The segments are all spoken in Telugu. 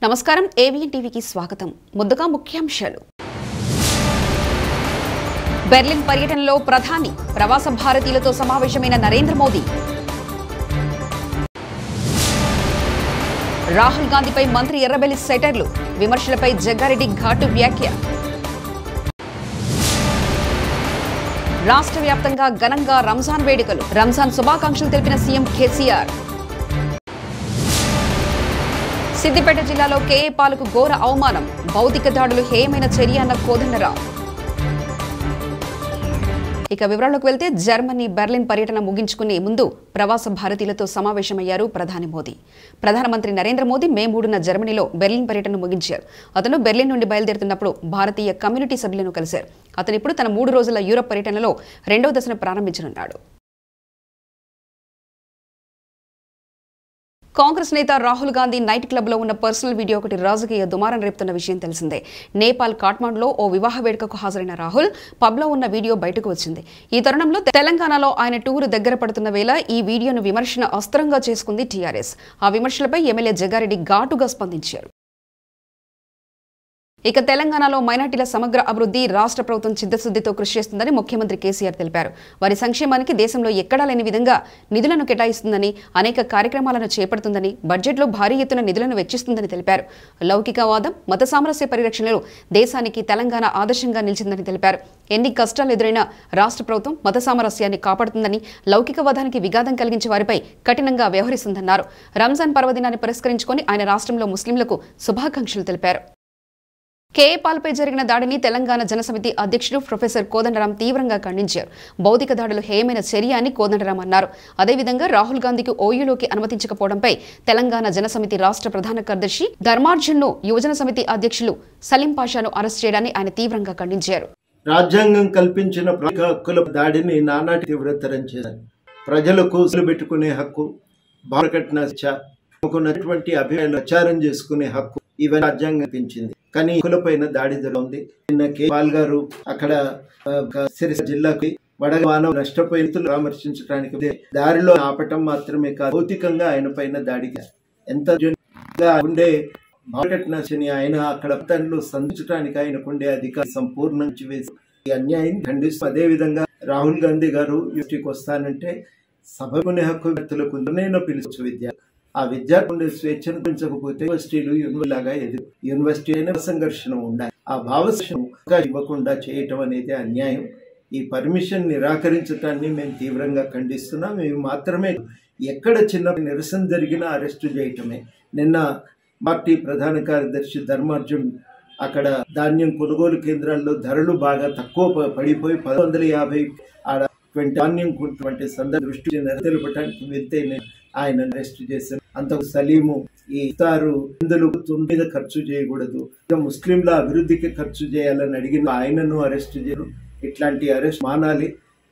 నమస్కారం ఏవిఎన్ టీవీకి స్వాగతం ముందుగా ముఖ్యాంశాలు బెర్లిన్ పర్యటనలో ప్రధాని ప్రవాస భారతీయులతో సమావేశమైన నరేంద్ర మోదీ రాహుల్ గాంధీపై మంత్రి ఎర్రబెల్లి సెటర్లు విమర్శలపై జగ్గారెడ్డి ఘాటు వ్యాఖ్య రాష్ట్ర వ్యాప్తంగా ఘనంగా రంజాన్ వేడుకలు రంజాన్ శుభాకాంక్షలు తెలిపిన సీఎం కేసీఆర్ సిద్దిపేట జిల్లాలో కేఏ పాలకు ఘోర అవమానం భౌతిక దాడులు హేయమైన చర్య అన్న కోదండరాం ఇక వివరాల్లోకి వెళ్తే జర్మనీ బెర్లిన్ పర్యటన ముగించుకునే ముందు ప్రవాస భారతీయులతో సమావేశమయ్యారు ప్రధాని మోదీ ప్రధానమంత్రి నరేంద్ర మోదీ మే మూడున జర్మనీలో బెర్లిన్ పర్యటన ముగించారు అతను బెర్లిన్ నుండి బయలుదేరుతున్నప్పుడు భారతీయ కమ్యూనిటీ సభ్యులను కలిశారు అతను ఇప్పుడు తన మూడు రోజుల యూరప్ పర్యటనలో రెండవ దశను ప్రారంభించనున్నాడు కాంగ్రెస్ నేత రాహుల్ గాంధీ నైట్ క్లబ్ లో ఉన్న పర్సనల్ వీడియో ఒకటి రాజకీయ దుమారం రేపుతున్న విషయం తెలిసిందే నేపాల్ కాఠ్మాండులో ఓ వివాహ వేడుకకు హాజరైన రాహుల్ పబ్ లో ఉన్న వీడియో బయటకు వచ్చింది ఈ తరుణంలో తెలంగాణలో ఆయన టూరు దగ్గర పడుతున్న వేళ ఈ వీడియోను విమర్శన అస్త్రంగా చేసుకుంది టీఆర్ఎస్ ఆ విమర్శలపై ఎమ్మెల్యే జగ్గారెడ్డి ఘాటుగా స్పందించారు ఇక తెలంగాణలో మైనార్టీల సమగ్ర అభివృద్ధి రాష్ట్ర ప్రభుత్వం చిత్తశుద్ధితో కృషి చేస్తుందని ముఖ్యమంత్రి కేసీఆర్ తెలిపారు వారి సంక్షేమానికి దేశంలో ఎక్కడా లేని విధంగా నిధులను కేటాయిస్తుందని అనేక కార్యక్రమాలను చేపడుతుందని బడ్జెట్లో భారీ ఎత్తున నిధులను వెచ్చిస్తుందని తెలిపారు లౌకికవాదం మత సామరస్య పరిరక్షణలో దేశానికి తెలంగాణ ఆదర్శంగా నిలిచిందని తెలిపారు ఎన్ని కష్టాలు ఎదురైనా రాష్ట్ర ప్రభుత్వం మత సామరస్యాన్ని కాపాడుతుందని లౌకికవాదానికి విఘాతం కలిగించే వారిపై కఠినంగా వ్యవహరిస్తుందన్నారు రంజాన్ పర్వదినాన్ని పురస్కరించుకొని ఆయన రాష్ట్రంలో ముస్లింలకు శుభాకాంక్షలు తెలిపారు కేఏపాల్పై జరిగిన దాడిని తెలంగాణ జనసమితి అధ్యక్షుడు ప్రొఫెసర్ కోదండరాం తీవ్రంగా ఖండించారు భౌతిక దాడులు హేయమైన చర్య అని కోదండరాం అన్నారు అదేవిధంగా రాహుల్ గాంధీకి ఓయూలోకి అనుమతించకపోవడంపై తెలంగాణ జనసమితి రాష్ట్ర ప్రధాన కార్యదర్శి ధర్మార్జున్ను యువజన సమితి అధ్యక్షులు సలీం పాషాను అరెస్ట్ చేయడాన్ని ఆయన తీవ్రంగా ఖండించారు రాజ్యాంగం కల్పించిన ప్రాథమిక హక్కుల దాడిని నానాటి తీవ్రతరం చేశారు ప్రజలకు ఉసులు పెట్టుకునే హక్కు భారకట్న ఉన్నటువంటి అభిప్రాయాలు ప్రచారం చేసుకునే హక్కు ఇవన్నీ రాజ్యాంగం కల్పించింది కానీ హక్కులపైన దాడి జరుగుతుంది నిన్న కే పాల్ గారు అక్కడ ఆ, ఒక సిరిసిల్ల జిల్లాకి వడగ మానవ నష్టపోయిన వ్యక్తులు పరామర్శించడానికి వెళ్తే దారిలో ఆపటం మాత్రమే కాదు భౌతికంగా ఆయన పైన దాడిగా ఎంత జనుగా ఉండే భారతరత్నని ఆయన అక్కడ తనలో సంధించడానికి ఆయనకుండే అధికారం సంపూర్ణంగా వేసి ఈ అన్యాయం ఖండిస్తూ అదే విధంగా రాహుల్ గాంధీ గారు యూనివర్సిటీకి వస్తానంటే సభకునే హక్కు వ్యక్తులకు నేను పిలుచు విద్య ఆ విద్యార్థి ఉండే స్వేచ్ఛను పెంచకపోతే యూనివర్సిటీలు యూనివర్సిటీ లాగా ఎదురు యూనివర్సిటీ అయినా సంఘర్షణ ఉండాలి ఆ భావశంగా ఇవ్వకుండా చేయటం అనేది అన్యాయం ఈ పర్మిషన్ నిరాకరించడాన్ని మేము తీవ్రంగా ఖండిస్తున్నాం మేము మాత్రమే ఎక్కడ చిన్న నిరసన జరిగినా అరెస్టు చేయటమే నిన్న పార్టీ ప్రధాన కార్యదర్శి ధర్మార్జున్ అక్కడ ధాన్యం కొనుగోలు కేంద్రాల్లో ధరలు బాగా తక్కువ ప- పడిపోయి పది వందల యాభై ఆడ ట్వంటీ ధాన్యం కొన్నటువంటి సందర్భ దృష్టి తెలుపడానికి వెళ్తే నేను ఆయన అరెస్ట్ చేశాను అంతకు సలీము ఈ ఇస్తారు ఇందులో మీద ఖర్చు చేయకూడదు ఇక ముస్లింల అభివృద్ధికి ఖర్చు చేయాలని అడిగిన ఆయనను అరెస్ట్ చేయరు ఇట్లాంటి అరెస్ట్ మానాలి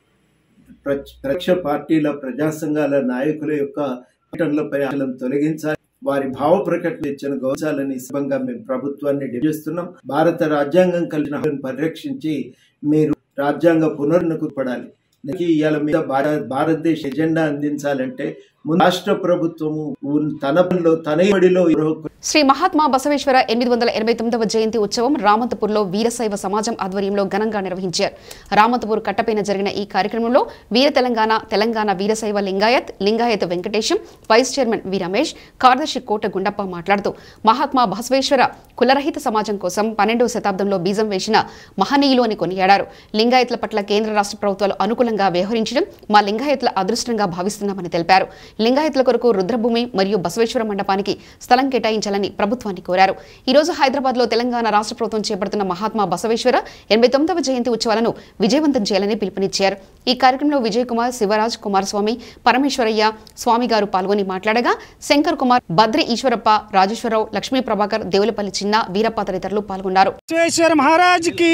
ప్ర- ప్రత్యక్ష పార్టీల ప్రజా సంఘాల నాయకుల యొక్క పర్యటనలపై ఆశలను తొలగించాలి వారి భావ ప్రకటన ఇచ్చిన గౌరవాలని సందర్భంగా మేము ప్రభుత్వాన్ని డిమాండ్ చేస్తున్నాం భారత రాజ్యాంగం కలిగిన హక్కులను పరిరక్షించి మీరు రాజ్యాంగ పునరునకు పడాలి దీనికి ఇవాళ మీద భారత భారతదేశ ఎజెండా అందించాలంటే ముందు రాష్ట్ర ప్రభుత్వము ఉన్- తన పనిలో తన బడిలో శ్రీ మహాత్మా బసవేశ్వర ఎనిమిది వందల ఎనభై తొమ్మిదవ జయంతి ఉత్సవం రామంతపూర్లో వీరశైవ సమాజం ఆధ్వర్యంలో ఘనంగా నిర్వహించారు రామంతపూర్ కట్టపైన జరిగిన ఈ కార్యక్రమంలో వీర Telangana Telangana Veerashaiva Lingayat Lingayat Venkatesham vice chairman V Ramesh కార్యదర్శి కోట గుండప్ప మాట్లాడుతూ మహాత్మా బసవేశ్వర కులరహిత సమాజం కోసం పన్నెండవ శతాబ్దంలో బీజం వేసిన మహనీయులు అని కొనియాడారు లింగాయత్ల పట్ల కేంద్ర రాష్ట్ర ప్రభుత్వాలు అనుకూలంగా వ్యవహరించడం మా లింగాయత్ల అదృష్టంగా భావిస్తున్నామని తెలిపారు లింగాయత్ల కొరకు రుద్రభూమి మరియు బసవేశ్వర మండపానికి స్థలం కేటాయించాలని ప్రభుత్వాన్ని కోరారు ఈ రోజు హైదరాబాద్ లో తెలంగాణ రాష్ట్ర ప్రభుత్వం చేపడుతున్న మహాత్మా బసవేశ్వర ఎనభై తొమ్మిదవ జయంతి ఉత్సవాలను విజయవంతం చేయాలని పిలుపునిచ్చారు ఈ కార్యక్రమంలో విజయ్ కుమార్ శివరాజ్ కుమారస్వామి పరమేశ్వరయ్య స్వామి గారు పాల్గొని మాట్లాడగా శంకర్ కుమార్ బద్రి ఈశ్వరప్ప రాజేశ్వరరావు లక్ష్మీ ప్రభాకర్ దేవులపల్లి చిన్న వీరప్ప తదితరులు పాల్గొన్నారు విశ్వేశ్వర మహారాజ్కి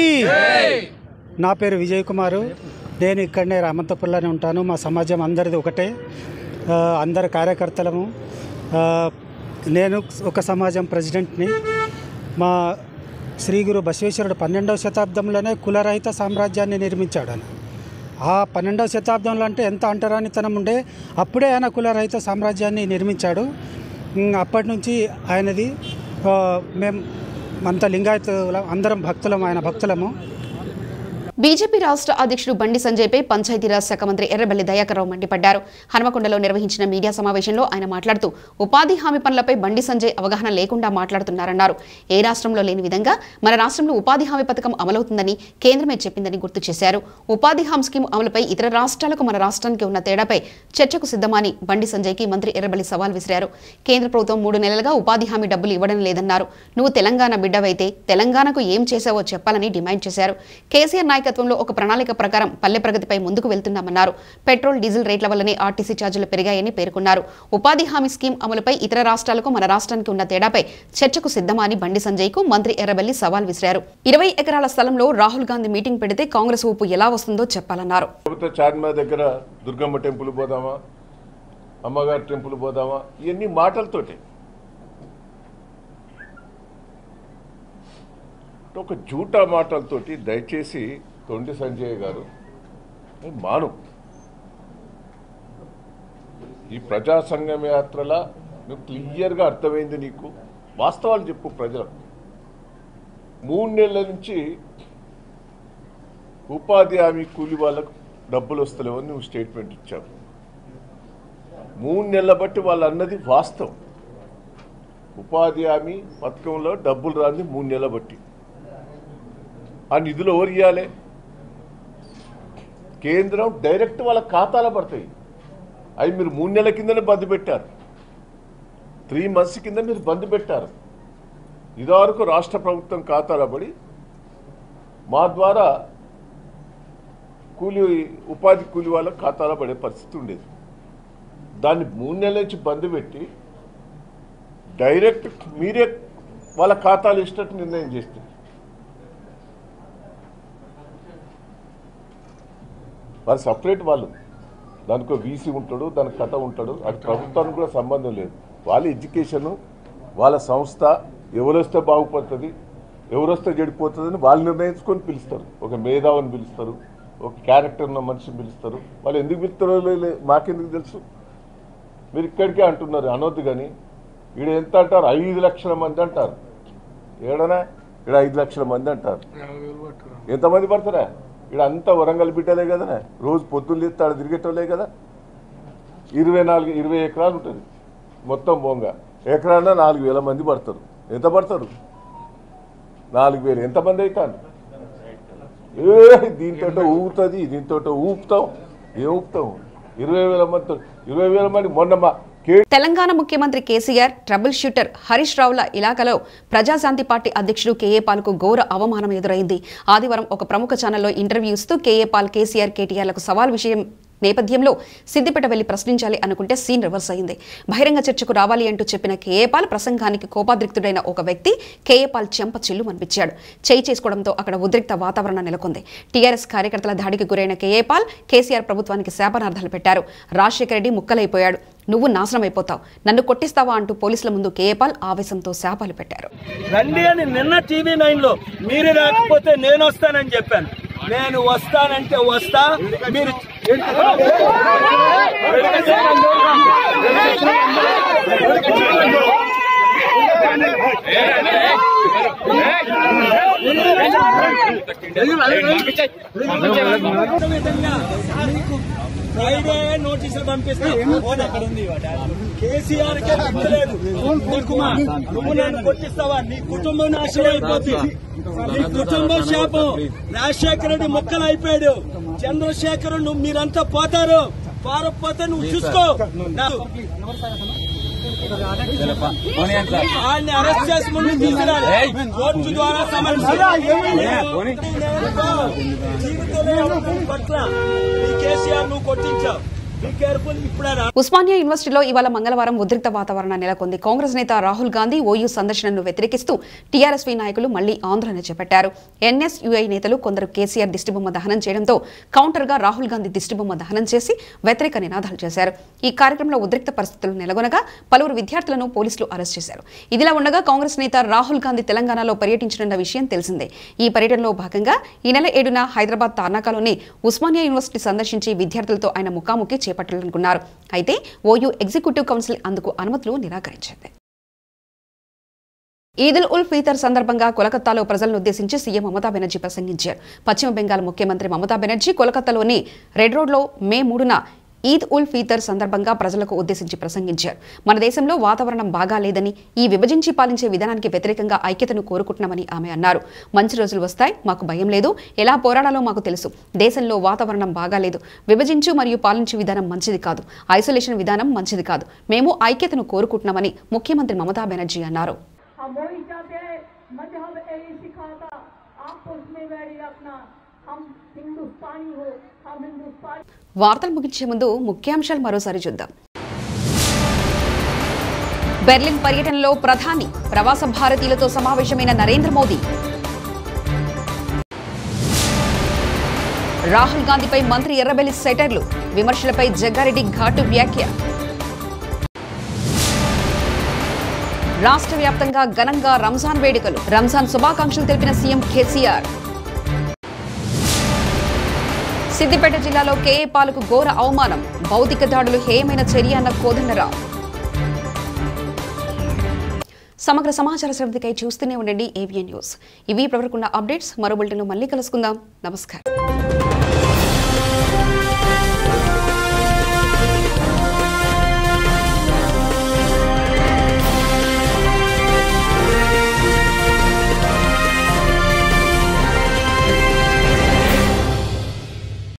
నా పేరు విజయ్ కుమారు నేను ఇక్కడనే రామంతపురంలోనే ఉంటాను మా సమాజం అందరిది ఒకటే ఆ, అందరి కార్యకర్తలము ఆ, నేను ఒక సమాజం ప్రెసిడెంట్ని మా శ్రీ గురు బసవేశ్వరుడు పన్నెండవ శతాబ్దంలోనే కులరహిత సామ్రాజ్యాన్ని నిర్మించాడు ఆయన ఆ పన్నెండవ శతాబ్దంలో అంటే ఎంత అంటరానితనం ఉండే అప్పుడే ఆయన కులరహిత సామ్రాజ్యాన్ని నిర్మించాడు ఉమ్, అప్పటి నుంచి ఆయనది ఆ, మేము అంత లింగాయతుల అందరం భక్తులము ఆయన భక్తులము బీజేపీ రాష్ట్ర అధ్యక్షుడు బండి సంజయ్పై పంచాయతీరాజ్ శాఖ మంత్రి ఎర్రబెల్లి దయాకర్రావు మండిపడ్డారు హనుమకొండలో నిర్వహించిన మీడియా సమావేశంలో ఆయన మాట్లాడుతూ ఉపాధి హామీ పనులపై బండి సంజయ్ అవగాహన లేకుండా మాట్లాడుతున్నారన్నారు ఏ రాష్ట్రంలో లేని విధంగా మన రాష్ట్రంలో ఉపాధి హామీ పథకం అమలవుతుందని కేంద్రమే చెప్పిందని గుర్తు చేశారు ఉపాధి హామీ స్కీమ్ అమలుపై ఇతర రాష్ట్రాలకు మన రాష్ట్రానికి ఉన్న తేడాపై చర్చకు సిద్ధమని బండి సంజయ్కి మంత్రి ఎర్రబెల్లి సవాల్ విసిరారు కేంద్ర ప్రభుత్వం మూడు నెలలుగా ఉపాధి హామీ డబ్బులు ఇవ్వడం లేదన్నారు నువ్వు తెలంగాణ బిడ్డవైతే తెలంగాణకు ఏం చేశావో చెప్పాలని డిమాండ్ చేశారు కేసీఆర్ నాయకత్వంలో ఒక ప్రణాళిక ప్రకారం పల్లె ప్రగతిపై ముందుకు వెళ్తున్నామన్నారు పెట్రోల్ డీజిల్ రేట్ల వల్లనే ఆర్టీసీ ఛార్జీలు పెరిగాయని పేర్కొన్నారు ఉపాధి హామీ స్కీమ్ అమలుపై ఇతర రాష్ట్రాలకు మన రాష్ట్రానికి ఉన్న తేడాపై చర్చకు సిద్ధమా అని బండి సంజయ్కు మంత్రి ఎర్రబెల్లి సవాల్ విసిరారు ఇరవై ఎకరాల స్థలంలో రాహుల్ గాంధీ మీటింగ్ పెడితే కాంగ్రెస్ ఊపు ఎలా వస్తుందో చెప్పాలన్నారు లేకపోతే చార్మినార్ దగ్గర దుర్గమ్మ టెంపుల్ పోదామా అమ్మగారి టెంపుల్ పోదామా ఇవన్నీ మాటలతోటి ఒక జూటా మాటలతోటి దయచేసి తొండి సంజయ్ గారు నేను మాను ఈ ప్రజా సంఘం యాత్రలా నువ్వు క్లియర్గా అర్థమైంది నీకు వాస్తవాలు చెప్పు ప్రజలకు మూడు నెలల నుంచి ఉపాధి హామీ కూలి వాళ్ళకు డబ్బులు వస్తలేవని నువ్వు స్టేట్మెంట్ ఇచ్చావు మూడు నెలల బట్టి వాళ్ళు అన్నది వాస్తవం ఉపాధి హామీ పథకంలో డబ్బులు రాంది మూడు నెలల బట్టి ఆ నిధులు ఎవరు ఇవ్వాలి కేంద్రం డైరెక్ట్ వాళ్ళ ఖాతాలో పడతాయి అవి మీరు మూడు నెలల కిందనే బంద్ పెట్టారు త్రీ మంత్స్ కింద మీరు బంద్ పెట్టారు ఇదివరకు రాష్ట్ర ప్రభుత్వం ఖాతాలో పడి మా ద్వారా కూలి ఉపాధి కూలి వాళ్ళ ఖాతాలో పడే పరిస్థితి ఉండేది దాన్ని మూడు నెలల నుంచి బంద్ పెట్టి డైరెక్ట్ మీరే వాళ్ళ ఖాతాలు ఇచ్చినట్టు నిర్ణయం చేస్తుంది వారు సపరేట్ వాళ్ళు దానికి వీసీ ఉంటాడు దానికి కథ ఉంటాడు అది ప్రభుత్వానికి కూడా సంబంధం లేదు వాళ్ళ ఎడ్యుకేషను వాళ్ళ సంస్థ ఎవరొస్తే బాగుపడుతుంది ఎవరొస్తే చెడిపోతుందని వాళ్ళు నిర్ణయించుకొని పిలుస్తారు ఒక మేధావిని పిలుస్తారు ఒక క్యారెక్టర్ ఉన్న మనిషిని పిలుస్తారు వాళ్ళు ఎందుకు పిలుస్తారో లే- లే- మాకెందుకు తెలుసు మీరు ఇక్కడికే అంటున్నారు అనొద్దు కానీ ఈడ ఎంత అంటారు ఐదు లక్షల మంది అంటారు ఏడనా ఈడ ఐదు లక్షల మంది అంటారు ఎంతమంది పడతారా ఇక్కడ అంతా వరంగల్ బిడ్డలే కదా రోజు పొద్దున్న లేస్తే ఆడ తిరిగేటోళ్ళే కదా ఇరవై నాలుగు ఇరవై ఎకరాలు ఉంటుంది మొత్తం బొంగ ఎకరాన నాలుగు వేల మంది పడతారు ఎంత పడతారు నాలుగు వేలు ఎంతమంది అవుతాను ఏ దీంతో ఊపుతుంది దీంతో ఊపుతాం ఏం ఊపుతాం ఇరవై వేల మంది ఇరవై వేల మంది మొన్న మా కే తెలంగాణ ముఖ్యమంత్రి కేసీఆర్ ట్రబుల్ షూటర్ హరీష్ రావుల ఇలాకాలో ప్రజాశాంతి పార్టీ అధ్యక్షుడు కేఏ పాల్కు ఘోర అవమానం ఎదురైంది ఆదివారం ఒక ప్రముఖ ఛానల్లో ఇంటర్వ్యూ ఇస్తూ కేఏ పాల్ కేసీఆర్ కేటీఆర్లకు సవాల్ విషయం నేపథ్యంలో సిద్దిపేట వెళ్లి ప్రశ్నించాలి అనుకుంటే సీన్ రివర్స్ అయింది బహిరంగ చర్చకు రావాలి అంటూ చెప్పిన కేఏపాల్ ప్రసంగానికి కోపాద్రిక్తుడైన ఒక వ్యక్తి కేఏపాల్ చెంప చిల్లు అనిపించాడు చేయి చేసుకోవడంతో అక్కడ ఉద్రిక్త వాతావరణం నెలకొంది టీఆర్ఎస్ కార్యకర్తల దాడికి గురైన కేఏపాల్ కేసీఆర్ ప్రభుత్వానికి శాపనార్థాలు పెట్టారు రాజశేఖర రెడ్డి ముక్కలైపోయాడు నువ్వు నాశనం అయిపోతావు నన్ను కొట్టిస్తావా అంటూ పోలీసుల ముందు కేఏపాల్ ఆవేశంతో శాపాలు పెట్టారు రండి అని నిన్న టీవీ నైన్ లో మీరు రాకపోతే నేను వస్తానని చెప్పాను నేను వస్తానంటే వస్తా మీరు విధంగా మీకు ఫ్రైడే నోటీసులు పంపిస్తా ఫోన్ అక్కడ ఉంది కేసీఆర్ కే గుర్తులేదు కుమార్ నువ్వు నన్ను కొట్టిస్తావా నీ కుటుంబం నాశనం అయిపోతుంది నీ కుటుంబం శాపం రాజశేఖర రెడ్డి మొక్కలు అయిపోయాడు చంద్రశేఖర్ నువ్వు మీరంతా పోతారు పారపోతే నువ్వు చూసుకో నా- ఆయన్ని అరెస్ట్ చేసి ముందు తీసుకురాలి కోర్టు ద్వారా సమన్వయం జీవితంలో పట్ల ఈ కేసీఆర్ నువ్వు కొట్టించావు బీ కేర్ఫుల్ ఇప్పుడే రా ఉస్మానియా యూనివర్సిటీలో ఇవాళ మంగళవారం ఉద్రిక్త వాతావరణం నెలకొంది కాంగ్రెస్ నేత రాహుల్ గాంధీ ఓయూ సందర్శనను వ్యతిరేకిస్తూ టీఆర్ఎస్వీ నాయకులు మళ్లీ ఆందోళన చేపట్టారు ఎన్ఎస్యుఐ నేతలు కొందరు కేసీఆర్ దిష్టిబొమ్మ దహనం చేయడంతో కౌంటర్గా రాహుల్ గాంధీ దిష్టిబొమ్మ దహనం చేసి వ్యతిరేక నినాదాలు చేశారు ఈ కార్యక్రమంలో ఉద్రిక్త పరిస్థితులు నెలకొనగా పలువురు విద్యార్థులను పోలీసులు అరెస్ట్ చేశారు ఇదిలా ఉండగా కాంగ్రెస్ నేత రాహుల్ గాంధీ తెలంగాణలో పర్యటించనున్న విషయం తెలిసిందే ఈ పర్యటనలో భాగంగా ఈ నెల ఏడున హైదరాబాద్ తార్నాకాలోని ఉస్మానియా యూనివర్సిటీ సందర్శించి విద్యార్థులతో ఆయన ముఖాముఖి చేపట్టాలనుకున్నారు అయితే ఓయూ ఎగ్జిక్యూటివ్ కౌన్సిల్ అందుకు అనుమతులు నిరాకరించింది ఈదుల్ ఉల్ ఫీతర్ సందర్భంగా కోలకత్తాలో ప్రజలను ఉద్దేశించి సీఎం మమతా బెనర్జీ ప్రసంగించారు పశ్చిమ బెంగాల్ ముఖ్యమంత్రి మమతా బెనర్జీ కోలకత్తాలోని రెడ్ రోడ్లో మే మూడున ఈద్ ఉల్ ఫీతర్ సందర్భంగా ప్రజలకు ఉద్దేశించి ప్రసంగించారు మన దేశంలో వాతావరణం బాగా లేదని ఈ విభజించి పాలించే విధానానికి వ్యతిరేకంగా ఐక్యతను కోరుకుంటున్నామని ఆమె అన్నారు మంచి రోజులు వస్తాయి మాకు భయం లేదు ఎలా పోరాడాలో మాకు తెలుసు దేశంలో వాతావరణం బాగాలేదు విభజించు మరియు పాలించు విధానం మంచిది కాదు ఐసోలేషన్ విధానం మంచిది కాదు మేము ఐక్యతను కోరుకుంటున్నామని ముఖ్యమంత్రి మమతా బెనర్జీ అన్నారు हम वही चाहते हैं मजहब यही सिखाता आपस में वैरी रखना हम हिंदुस्तानी हो हम हिंदुस्तानी వార్తలు ముగించే ముందు ముఖ్యాంశాలు మరోసారి చూద్దాం బెర్లిన్ పర్యటనలో ప్రధాని ప్రవాస భారతీయులతో సమావేశమైన నరేంద్ర మోదీ రాహుల్ గాంధీపై మంత్రి ఎర్రబెల్లి సెటర్లు విమర్శలపై జగ్గారెడ్డి ఘాటు వ్యాఖ్య రాష్ట్ర వ్యాప్తంగా ఘనంగా రంజాన్ వేడుకలు రంజాన్ శుభాకాంక్షలు తెలిపిన సీఎం కేసీఆర్ సిద్దిపేట జిల్లాలో కేఏ పాలకు ఘోర అవమానం భౌతిక దాడులు హేయమైన చర్య అన్న కోదండరాం సమగ్ర సమాచార శ్రద్ధకై చూస్తూనే ఉండండి ఏవిఎన్ న్యూస్ ఇవి ప్రవరకున్న అప్డేట్స్ మరో బులెటిన్ మళ్ళీ కలుసుకుందాం నమస్కారం